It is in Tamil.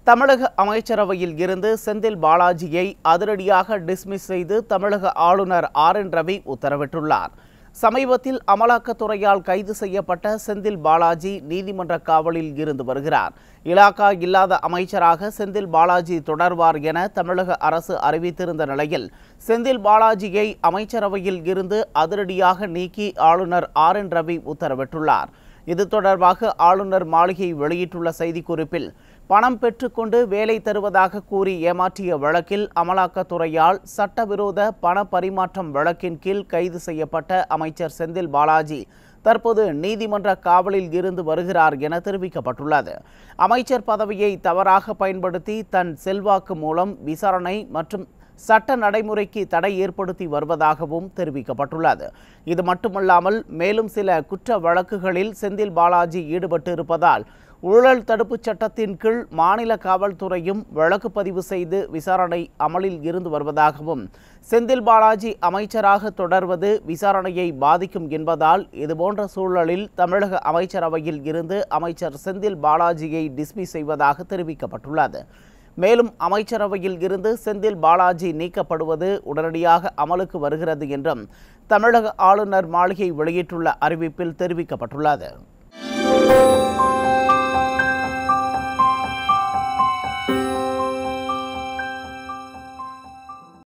தமிழக அமைச்சரவையில் இருந்து செந்தில் பாலாஜியை அதிரடியாக டிஸ்மிஸ் செய்து தமிழக ஆளுநர் ஆர் என் ரவி உத்தரவிட்டுள்ளார் சமீபத்தில் அமலாக்கத்துறையால் கைது செய்யப்பட்ட செந்தில் பாலாஜி நீதிமன்ற காவலில் இருந்து வருகிறார் இலாக்கா இல்லாத அமைச்சராக செந்தில் பாலாஜி தொடர்வார் என தமிழக அரசு அறிவித்திருந்த நிலையில் செந்தில் பாலாஜியை அமைச்சரவையில் இருந்து அதிரடியாக நீக்கி ஆளுநர் ஆர் என் ரவி உத்தரவிட்டுள்ளார் இது தொடர்பாக ஆளுநர் மாளிகை வெளியிட்டுள்ள செய்திக்குறிப்பில் பணம் பெற்றுக்கொண்டு வேலை தருவதாக கூறி ஏமாற்றிய வழக்கில் அமலாக்கத்துறையால் சட்டவிரோத பண பரிமாற்றம் வழக்கின் கீழ் கைது செய்யப்பட்ட அமைச்சர் செந்தில் பாலாஜி தற்போது நீதிமன்ற காவலில் இருந்து வருகிறார் என தெரிவிக்கப்பட்டுள்ளது அமைச்சர் பதவியை தவறாக பயன்படுத்தி தன் செல்வாக்கு மூலம் விசாரணை மற்றும் சட்ட நடைமுறைக்கு தடை ஏற்படுத்தி வருவதாகவும் தெரிவிக்கப்பட்டுள்ளது இது மட்டுமல்லாமல் மேலும் சில குற்ற வழக்குகளில் செந்தில் பாலாஜி ஈடுபட்டு இருப்பதால் ஊழல் தடுப்புச் சட்டத்தின் கீழ் மாநில காவல்துறையும் வழக்கு பதிவு செய்து விசாரணை அமலில் இருந்து வருவதாகவும் செந்தில் பாலாஜி அமைச்சராக தொடர்வது விசாரணையை பாதிக்கும் என்பதால் இதுபோன்ற சூழலில் தமிழக அமைச்சரவையில் இருந்து அமைச்சர் செந்தில் பாலாஜியை டிஸ்மிஸ் செய்வதாக தெரிவிக்கப்பட்டுள்ளது மேலும் அமைச்சரவையில் இருந்து செந்தில் பாலாஜி நீக்கப்படுவது உடனடியாக அமலுக்கு வருகிறது என்றும் தமிழக ஆளுநர் மாளிகை வெளியிட்டுள்ள அறிவிப்பில் தெரிவிக்கப்பட்டுள்ளது